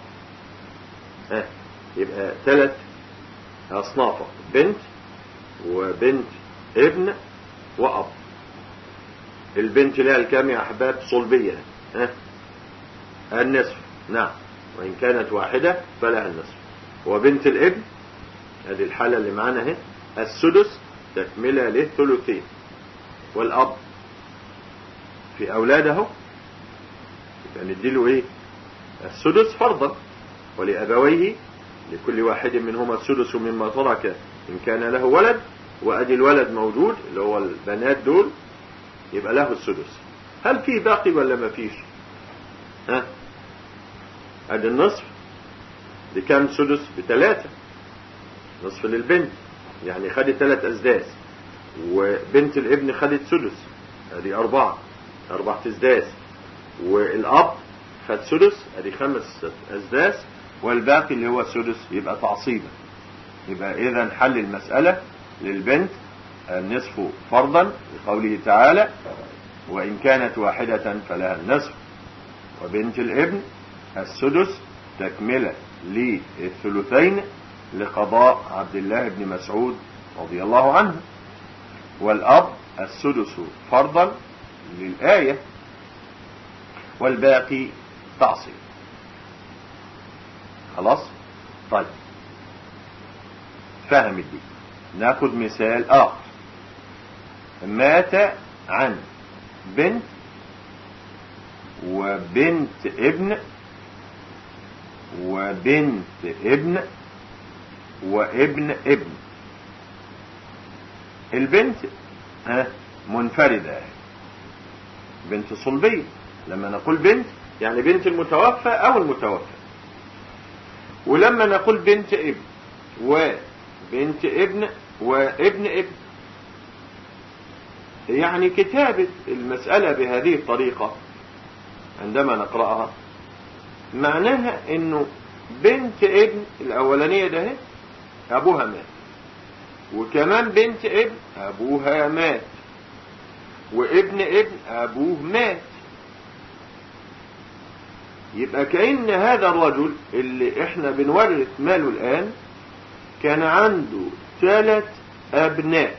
يبقى ثلاث أصناف بنت وبنت ابن وأب البنت لها الكام يا أحباب صلبية ها النصف نعم وإن كانت واحدة فلها النصف وبنت الابن هذه الحالة اللي معانا اهي السدس تكملة للثلثين والأب في أولاده يبقى نديله إيه السدس فرضا ولأبويه لكل واحد منهما السدس مما ترك إن كان له ولد وأدي الولد موجود اللي هو البنات دول يبقى له السدس هل في باقي ولا ما فيش ها ادي النصف بكام سدس بثلاثة نصف للبنت يعني خدت ثلاث أسداس وبنت الابن خدت سدس ادي أربعة أربعة أسداس والأب خد سدس ادي خمس أسداس والباقي اللي هو السدس يبقى تعصيبا يبقى إذا حل المسألة للبنت النصف فرضا لقوله تعالى وإن كانت واحدة فلها النصف وبنت الابن السدس تكملة للثلثين لقضاء عبد الله بن مسعود رضي الله عنه والأب السدس فرضا للآية والباقي تعصيب خلاص طيب فهم الدين ناخد مثال آخر مات عن بنت وبنت ابن وبنت ابن وابن ابن البنت ها منفردة بنت صلبية لما نقول بنت يعني بنت المتوفى او المتوفى ولما نقول بنت ابن وبنت ابن وابن ابن يعني كتابة المسألة بهذه الطريقة عندما نقرأها معناها انه بنت ابن الاولانية ده ابوها مات وكمان بنت ابن ابوها مات وابن ابن ابوه مات يبقى كأن هذا الرجل اللي احنا بنورث ماله الآن كان عنده ثلاث أبناء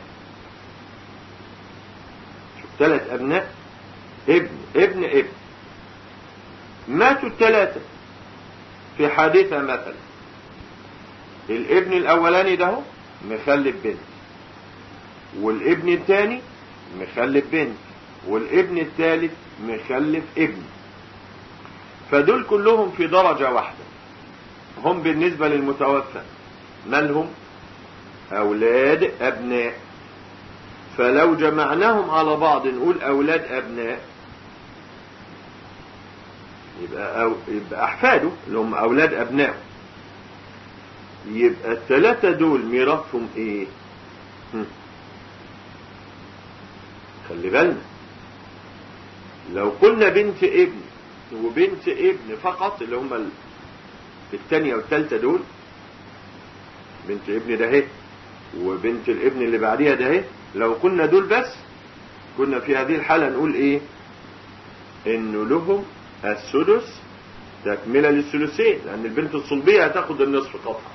شوف ثلاث أبناء ابن ابن ابن ماتوا الثلاثة في حادثة مثلا الابن الأولاني ده مخلف بنت والابن الثاني مخلف بنت والابن الثالث مخلف ابن فدول كلهم في درجة واحدة هم بالنسبة للمتوفى مالهم أولاد أبناء فلو جمعناهم على بعض نقول أولاد أبناء يبقى, أو يبقى أحفاده اللي هم أولاد أبنائه يبقى الثلاثة دول ميراثهم إيه؟ هم. خلي بالنا لو قلنا بنت ابن وبنت ابن فقط اللي هم الثانية والثالثة دول بنت ابن ده اهي وبنت الابن اللي بعديها ده اهي لو قلنا دول بس كنا في هذه الحالة نقول ايه انه لهم السدس تكملة للثلثين لان البنت الصلبية هتاخد النصف قطعا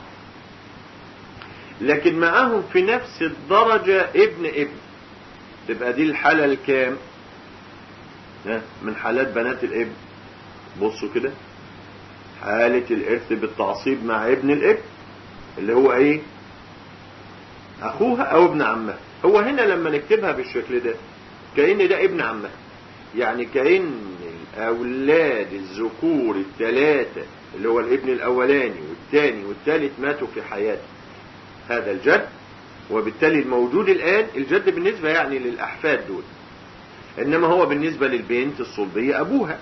لكن معاهم في نفس الدرجة ابن ابن تبقى دي الحالة الكام من حالات بنات الابن بصوا كده حالة الإرث بالتعصيب مع ابن الابن اللي هو ايه اخوها او ابن عمها هو هنا لما نكتبها بالشكل ده كأن ده ابن عمها يعني كأن الاولاد الذكور الثلاثة اللي هو الابن الاولاني والثاني والثالث ماتوا في حياته هذا الجد وبالتالي الموجود الآن الجد بالنسبة يعني للأحفاد دول إنما هو بالنسبة للبنت الصلبية أبوها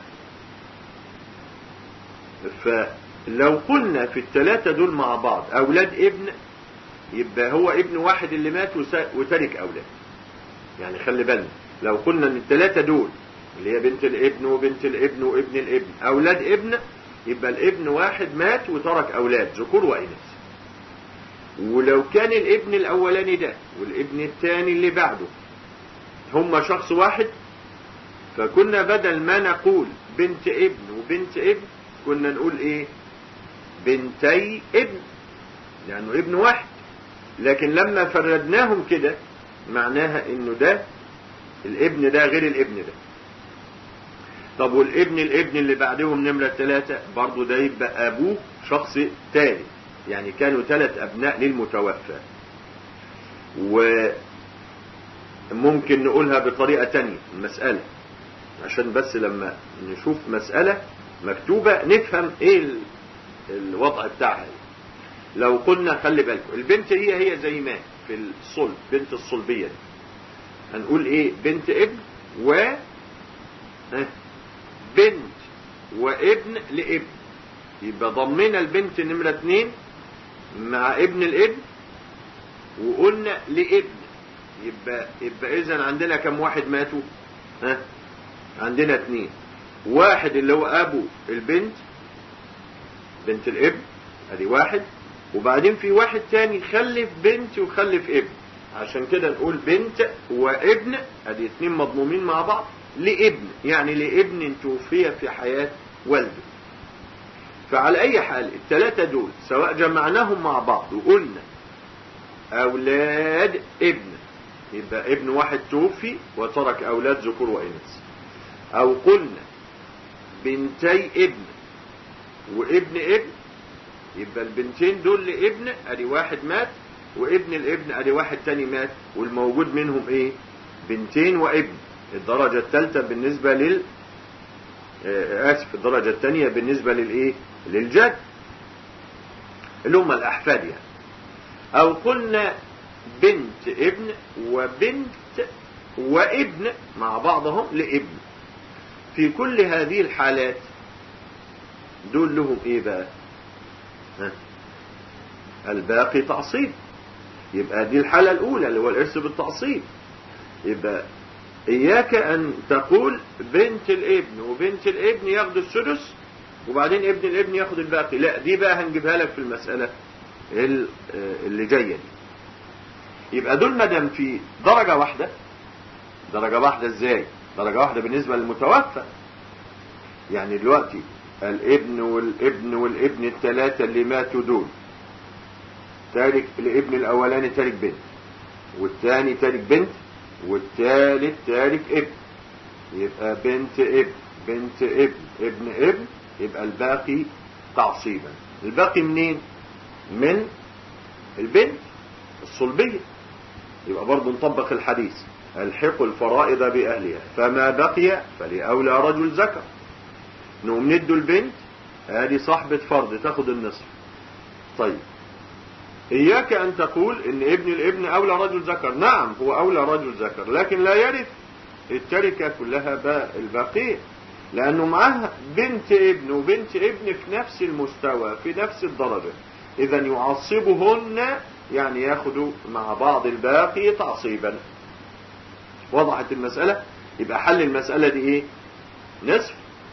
فلو قلنا في الثلاثة دول مع بعض أولاد ابن يبقى هو ابن واحد اللي مات وترك أولاد يعني خلي بالنا لو قلنا ان الثلاثة دول اللي هي بنت الابن وبنت الابن وابن الابن أولاد ابن يبقى الابن واحد مات وترك أولاد ذكور وإناث ولو كان الابن الأولاني ده والابن الثاني اللي بعده هما شخص واحد فكنا بدل ما نقول بنت ابن وبنت ابن كنا نقول ايه بنتي ابن لانه يعني ابن واحد لكن لما فردناهم كده معناها انه ده الابن ده غير الابن ده طب والابن الابن اللي بعدهم نمرة ثلاثة برضو ده يبقى ابوه شخص تاني يعني كانوا ثلاث ابناء للمتوفى وممكن نقولها بطريقة تانية المسألة عشان بس لما نشوف مسألة مكتوبة نفهم ايه الوضع بتاعها لو قلنا خلي بالكم البنت هي هي زي ما في الصلب بنت الصلبية دي هنقول ايه بنت ابن و بنت وابن لابن يبقى ضمنا البنت نمرة اتنين مع ابن الابن وقلنا لابن يبقى يبقى اذا عندنا كم واحد ماتوا ها عندنا اتنين واحد اللي هو ابو البنت بنت الابن ادي واحد وبعدين في واحد تاني خلف بنت وخلف ابن عشان كده نقول بنت وابن ادي اتنين مضمومين مع بعض لابن يعني لابن توفي في حياة والده فعلى اي حال الثلاثة دول سواء جمعناهم مع بعض وقلنا اولاد ابن يبقى ابن واحد توفي وترك اولاد ذكور واناث او قلنا بنتي ابن وابن ابن يبقى البنتين دول لابن ادي واحد مات وابن الابن ادي واحد تاني مات والموجود منهم ايه بنتين وابن الدرجة الثالثة بالنسبة لل اسف الدرجة الثانية بالنسبة للايه للجد اللي هم الاحفاد يعني او قلنا بنت ابن وبنت وابن مع بعضهم لابن في كل هذه الحالات دول لهم ايه بقى ها؟ الباقي تعصيب يبقى دي الحالة الاولى اللي هو الارث بالتعصيب يبقى اياك ان تقول بنت الابن وبنت الابن ياخدوا السدس وبعدين ابن الابن ياخد الباقي لا دي بقى هنجيبها لك في المسألة اللي جاية دي يبقى دول مدام في درجة واحدة درجة واحدة ازاي درجة واحدة بالنسبة للمتوفى يعني دلوقتي الابن والابن والابن الثلاثة اللي ماتوا دول تارك الابن الاولاني تارك بنت والثاني تارك بنت والثالث تارك ابن يبقى بنت ابن بنت ابن ابن ابن يبقى الباقي تعصيبا الباقي منين من البنت الصلبية يبقى برضه نطبق الحديث الحقوا الفرائض بأهلها فما بقي فلأولى رجل ذكر نقوم ندوا البنت هذه صاحبة فرض تاخد النصف طيب إياك أن تقول إن ابن الابن أولى رجل ذكر نعم هو أولى رجل ذكر لكن لا يرث التركة كلها الباقية لأنه معاه بنت ابن وبنت ابن في نفس المستوى في نفس الدرجة إذا يعصبهن يعني ياخدوا مع بعض الباقي تعصيبا وضحت المسألة يبقى حل المسألة دي ايه نصف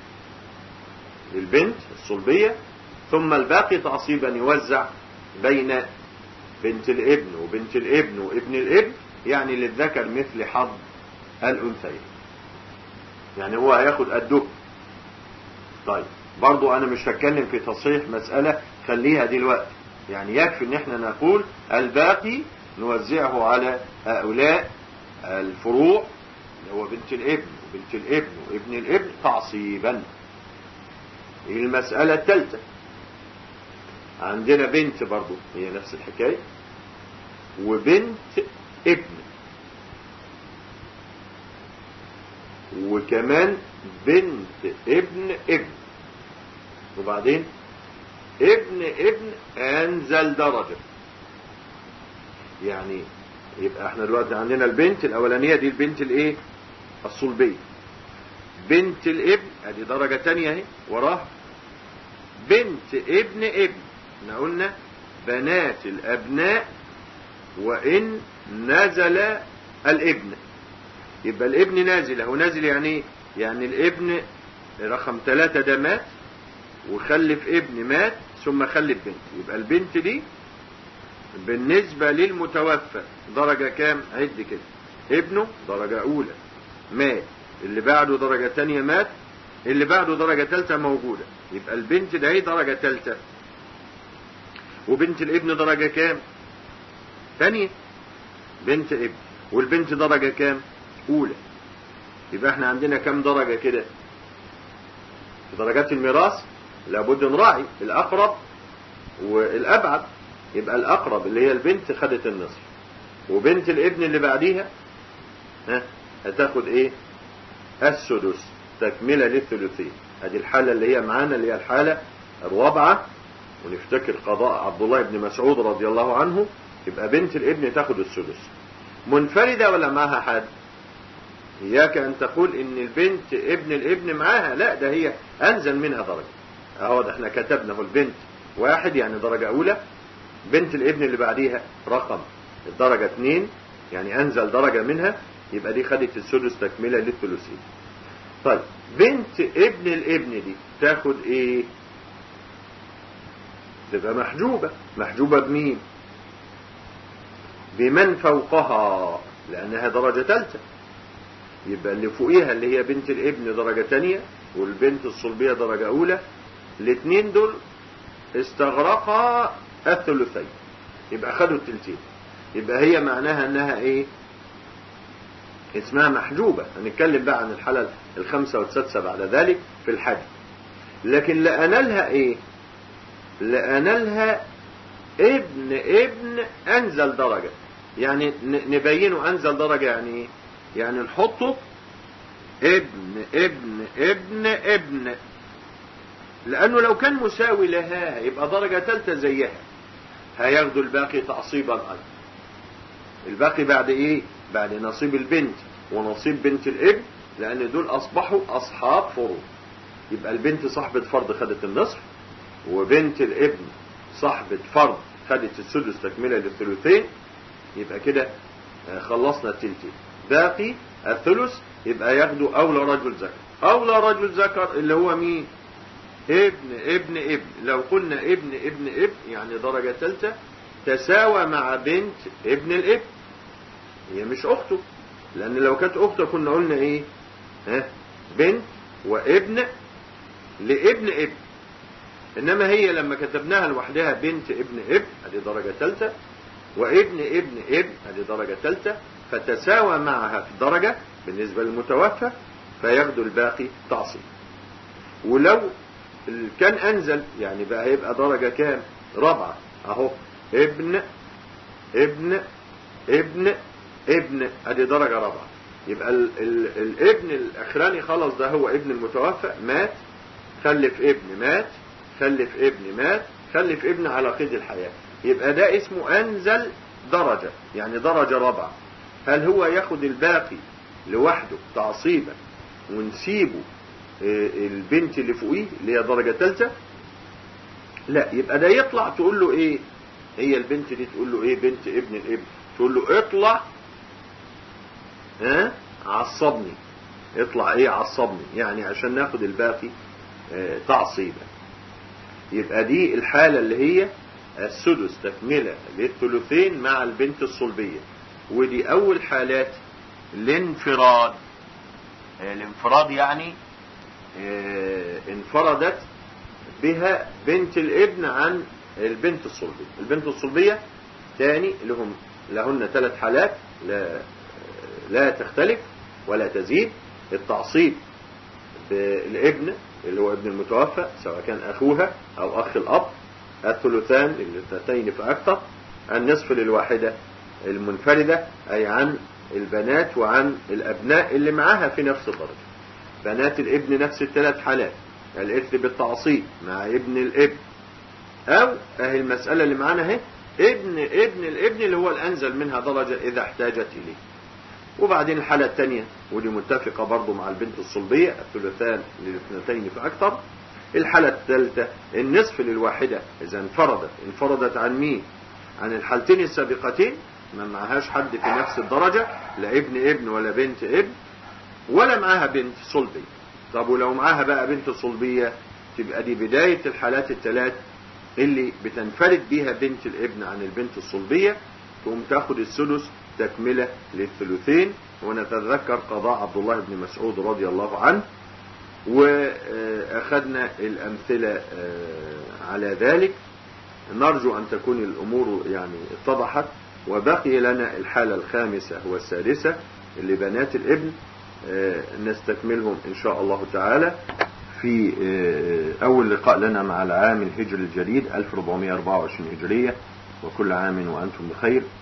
للبنت الصلبية ثم الباقي تعصيبا يوزع بين بنت الابن وبنت الابن وابن الابن يعني للذكر مثل حظ الأنثيين يعني هو هياخد قده طيب برضو انا مش هتكلم في تصحيح مسألة خليها دلوقتي يعني يكفي ان احنا نقول الباقي نوزعه على هؤلاء الفروع اللي هو بنت الابن وبنت الابن وابن الابن تعصيبا المسألة الثالثة عندنا بنت برضو هي نفس الحكاية وبنت ابن وكمان بنت ابن ابن وبعدين ابن ابن انزل درجة يعني يبقى احنا دلوقتي عندنا البنت الاولانيه دي البنت الايه الصلبيه بنت الابن ادي درجه تانية اهي وراها بنت ابن ابن احنا قلنا بنات الابناء وان نزل الابن يبقى الابن نازل هو نازل يعني ايه يعني الابن رقم ثلاثة ده مات وخلف ابن مات ثم خلف بنت يبقى البنت دي بالنسبة للمتوفى درجة كام عد كده ابنه درجة أولى مات اللي بعده درجة تانية مات اللي بعده درجة تالتة موجودة يبقى البنت ده هي درجة تالتة وبنت الابن درجة كام تانية بنت ابن والبنت درجة كام أولى يبقى احنا عندنا كام درجة كده في درجات الميراث لابد نراعي الأقرب والأبعد يبقى الأقرب اللي هي البنت خدت النصف وبنت الابن اللي بعديها ها هتاخد ايه السدس تكملة للثلثين ادي الحالة اللي هي معانا اللي هي الحالة الرابعة ونفتكر قضاء عبد الله بن مسعود رضي الله عنه يبقى بنت الابن تاخد السدس منفردة ولا معها حد إياك أن تقول إن البنت ابن الابن معاها لا ده هي أنزل منها درجة أهو ده احنا كتبنا هو البنت واحد يعني درجة أولى بنت الابن اللي بعديها رقم الدرجة اثنين يعني أنزل درجة منها يبقى دي خدت السدس تكملة للثلثين طيب بنت ابن الابن دي تاخد ايه تبقى محجوبة محجوبة بمين بمن فوقها لأنها درجة ثالثة يبقى اللي فوقيها اللي هي بنت الابن درجة تانية والبنت الصلبية درجة أولى الاثنين دول استغرقا الثلثين يبقى خدوا التلتين يبقى هي معناها انها ايه اسمها محجوبة هنتكلم بقى عن الحالة الخمسة والسادسة بعد ذلك في الحج لكن لأنالها ايه لأنالها ابن ابن انزل درجة يعني نبينه انزل درجة يعني ايه يعني نحطه ابن ابن ابن ابن لانه لو كان مساوي لها يبقى درجة ثالثة زيها هياخدوا الباقي تعصيبا ايضا الباقي بعد ايه بعد نصيب البنت ونصيب بنت الابن لان دول اصبحوا اصحاب فروض يبقى البنت صاحبة فرض خدت النصف وبنت الابن صاحبة فرض خدت السدس تكملة للثلثين يبقى كده خلصنا التلتين باقي الثلث يبقى ياخدوا اولى رجل ذكر اولى رجل ذكر اللي هو مين ابن ابن ابن لو قلنا ابن ابن ابن يعني درجة ثالثة تساوى مع بنت ابن الابن هي مش اخته لان لو كانت اخته كنا قلنا ايه ها بنت وابن لابن ابن انما هي لما كتبناها لوحدها بنت ابن ابن ادي درجة ثالثة وابن ابن ابن ادي درجة ثالثة فتساوى معها في الدرجة بالنسبة للمتوفى فياخدوا الباقي تعصيب ولو كان انزل يعني بقى هيبقى درجة كام رابعة اهو ابن ابن ابن ابن ادي درجة رابعة يبقى ال ال الابن الاخراني خلص ده هو ابن المتوفى مات خلف ابن مات خلف ابن مات خلف ابن على قيد الحياة يبقى ده اسمه انزل درجة يعني درجة رابعة هل هو ياخد الباقي لوحده تعصيبا ونسيبه البنت اللي فوقيه اللي هي درجة ثالثة لا يبقى ده يطلع تقول له ايه هي البنت دي تقول له ايه بنت ابن الابن تقول له اطلع ها عصبني اطلع ايه عصبني يعني عشان ناخد الباقي اه تعصيبا يبقى دي الحالة اللي هي السدس تكملة للثلثين مع البنت الصلبية ودي اول حالات الانفراد الانفراد يعني اه انفردت بها بنت الابن عن البنت الصلبية البنت الصلبية تاني لهم لهن ثلاث حالات لا, لا تختلف ولا تزيد التعصيب بالابن اللي هو ابن المتوفى سواء كان أخوها أو أخ الأب الثلثان الاثنتين فأكثر النصف للواحدة المنفردة أي عن البنات وعن الأبناء اللي معاها في نفس الدرجة بنات الابن نفس الثلاث حالات الإثم بالتعصيب مع ابن الابن أو أهي المسألة اللي معانا اهي ابن ابن الابن اللي هو الأنزل منها درجة إذا احتاجت إليه وبعدين الحالة الثانية ودي متفقة برضو مع البنت الصلبية الثلثان للاثنتين فأكثر الحالة الثالثة النصف للواحدة إذا انفردت انفردت عن مين عن الحالتين السابقتين ما معهاش حد في نفس الدرجة لا ابن ابن ولا بنت ابن ولا معاها بنت صلبية طب ولو معاها بقى بنت صلبية تبقى دي بداية الحالات الثلاث اللي بتنفرد بيها بنت الابن عن البنت الصلبية تقوم تاخد السدس تكملة للثلثين ونتذكر قضاء عبد الله بن مسعود رضي الله عنه وأخذنا الأمثلة على ذلك نرجو أن تكون الأمور يعني اتضحت وبقي لنا الحالة الخامسة والسادسة اللي بنات الابن نستكملهم إن شاء الله تعالى في أول لقاء لنا مع العام الهجري الجديد 1424 هجرية وكل عام وأنتم بخير